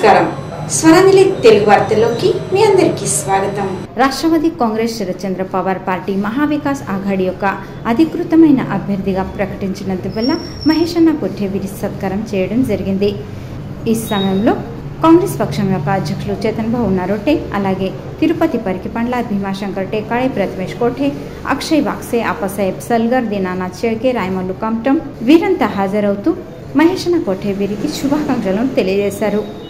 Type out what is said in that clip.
నమస్కారం స్వరనిలి తెలుగు వార్తల్లోకి మీ అందరికీ స్వాగతం రాష్ట్రవాది కాంగ్రెస్ శరత్చంద్ర పవార్ పార్టీ మహావికాస్ ఆఘాడి యొక్క అధికృతమైన అభ్యర్థిగా ప్రకటించినందువల్ల మహేష్ అన్న కొట్టేవిరి సత్కారం చేయడం జరిగింది ఈ సమయంలో కాంగ్రెస్ పక్షం యొక్క అధ్యక్షులు చేతన్ బాబు నరోటే అలాగే తిరుపతి పరికిపండ్ల భీమాశంకర్ టేకాడే ప్రతిమేష్ కోఠే అక్షయ్ వాక్సే అప్పసాహెబ్ సల్గర్ దీనానాథ్ షేకే రాయమల్లు కంప్టం వీరంతా హాజరవుతూ మహేష్ అన్న కొట్టేవిరికి శుభాకాంక్షలను తెలియజేశారు